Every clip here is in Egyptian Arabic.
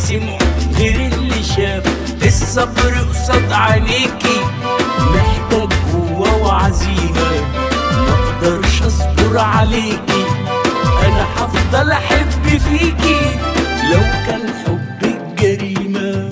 سمع غير اللي شاف الصبر قصاد عينيكي محتاج قوة وعزيمة مقدرش اصبر عليكي انا هفضل احب فيكي لو كان حبك جريمه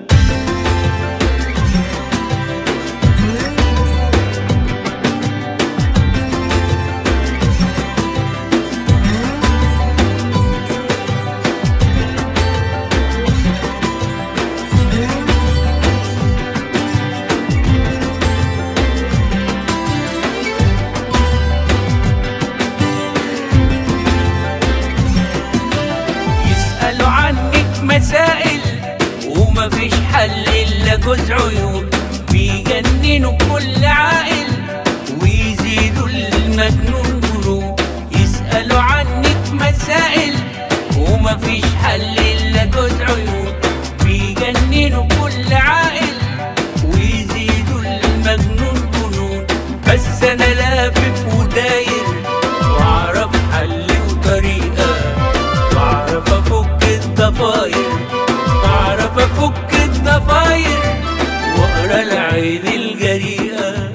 يسألوا عنك مسائل ومفيش حل إلا جوز عيون بيجننوا كل عاقل ويزيدوا المجنون جنون يسألوا عنك مسائل ومفيش حل إلا جوز عيون بيجننوا كل عاقل ويزيدوا المجنون جنون بس أنا لافف وداير وأعرف حل وطريقة بعرف افك الضفاير بعرف افك الضفاير واقرا العين الجريئه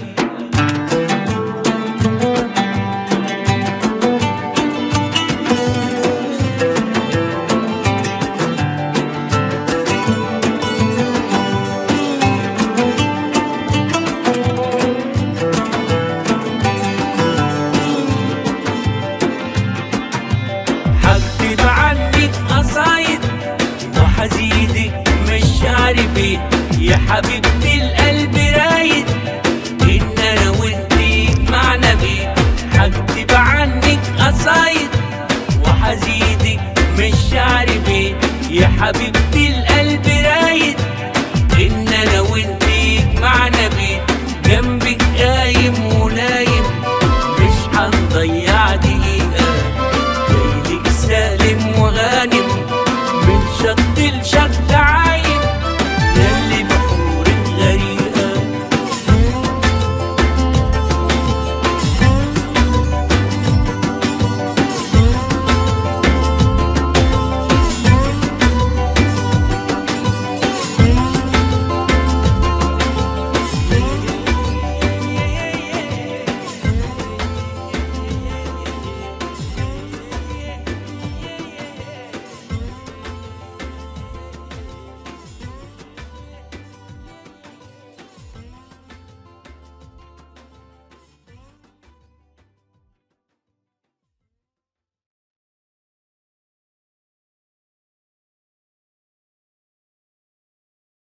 هكتب عنك قصايد وحزيدك مش عارف ايه يا حبيبتي القلب رايد ان انا وانتي معنا بيه هكتب عنك قصايد وحزيدك مش عارف ايه يا حبيبتي القلب